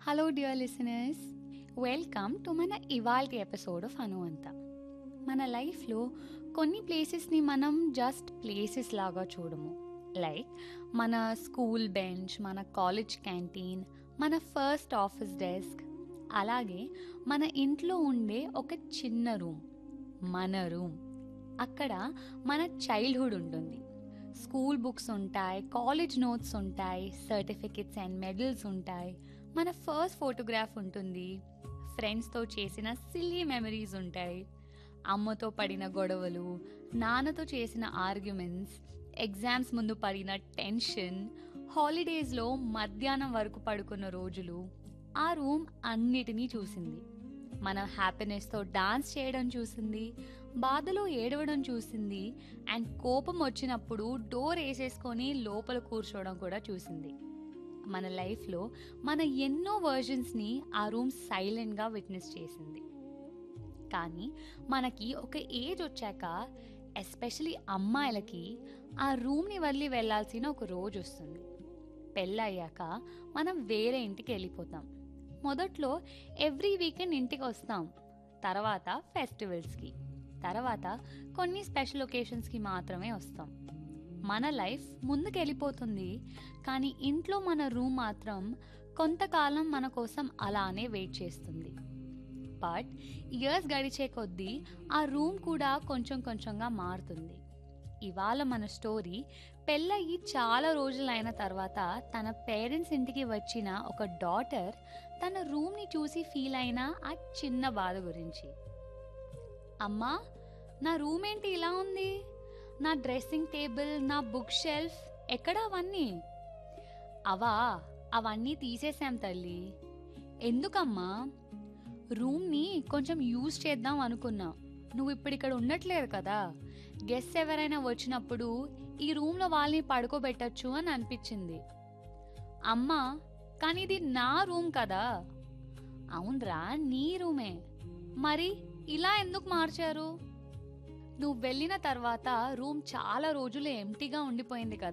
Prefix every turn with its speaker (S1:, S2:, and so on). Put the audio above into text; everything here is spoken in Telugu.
S1: hello dear listeners welcome to మన ఇవాల్టి ఎపిసోడ్ ఆఫ్ అనువంత మన లైఫ్లో కొన్ని ప్లేసెస్ని మనం జస్ట్ ప్లేసెస్ లాగా చూడము లైక్ మన స్కూల్ బెంచ్ మన కాలేజ్ క్యాంటీన్ మన ఫస్ట్ ఆఫీస్ డెస్క్ అలాగే మన ఇంట్లో ఉండే ఒక చిన్న రూమ్ మన రూమ్ అక్కడ మన చైల్డ్హుడ్ ఉంటుంది స్కూల్ బుక్స్ ఉంటాయి కాలేజ్ నోట్స్ ఉంటాయి సర్టిఫికెట్స్ అండ్ మెడల్స్ ఉంటాయి మన ఫస్ట్ ఫోటోగ్రాఫ్ ఉంటుంది ఫ్రెండ్స్తో చేసిన సిల్లీ మెమరీస్ ఉంటాయి అమ్మతో పడిన గొడవలు నాన్నతో చేసిన ఆర్గ్యుమెంట్స్ ఎగ్జామ్స్ ముందు పడిన టెన్షన్ హాలిడేస్లో మధ్యాహ్నం వరకు పడుకున్న రోజులు ఆ రూమ్ అన్నిటినీ చూసింది మన హ్యాపీనెస్తో డాన్స్ చేయడం చూసింది బాధలో ఏడవడం చూసింది అండ్ కోపం వచ్చినప్పుడు డోర్ వేసేసుకొని లోపల కూర్చోవడం కూడా చూసింది మన లైఫ్లో మన ఎన్నో వర్జన్స్ని ఆ రూమ్ సైలెంట్గా విట్నెస్ చేసింది కానీ మనకి ఒక ఏజ్ వచ్చాక ఎస్పెషలీ అమ్మాయిలకి ఆ రూమ్ని వదిలి వెళ్ళాల్సిన ఒక రోజు వస్తుంది పెళ్ళయ్యాక మనం వేరే ఇంటికి వెళ్ళిపోతాం మొదట్లో ఎవ్రీ వీకెండ్ ఇంటికి వస్తాం తర్వాత ఫెస్టివల్స్కి తర్వాత కొన్ని స్పెషల్ ఒకేషన్స్కి మాత్రమే వస్తాం మన లైఫ్ ముందుకు వెళ్ళిపోతుంది కానీ ఇంట్లో మన రూమ్ మాత్రం కొంతకాలం మన కోసం అలానే వెయిట్ చేస్తుంది బట్ ఇయర్స్ గడిచే కొద్దీ ఆ రూమ్ కూడా కొంచెం కొంచెంగా మారుతుంది ఇవాళ మన స్టోరీ పెళ్ళయి చాలా రోజులైన తర్వాత తన పేరెంట్స్ ఇంటికి వచ్చిన ఒక డాటర్ తన రూమ్ని చూసి ఫీల్ అయిన ఆ చిన్న బాధ గురించి అమ్మా నా రూమ్ ఏంటి ఇలా ఉంది నా డ్రెస్సింగ్ టేబుల్ నా బుక్ షెల్ఫ్ ఎక్కడ అవన్నీ అవా అవన్నీ తీసేసాం తల్లి ఎందుకమ్మా రూమ్ని కొంచెం యూజ్ చేద్దాం అనుకున్నా నువ్వు ఇప్పుడు ఇక్కడ ఉండట్లేదు కదా గెస్ట్ ఎవరైనా వచ్చినప్పుడు ఈ రూమ్లో వాళ్ళని పడుకోబెట్టచ్చు అని అనిపించింది అమ్మా కానీ ఇది నా రూమ్ కదా అవునరా నీ రూమే మరి ఇలా ఎందుకు మార్చారు నువ్వు వెళ్ళిన తర్వాత రూమ్ చాలా రోజులు ఎంటీగా ఉండిపోయింది కదా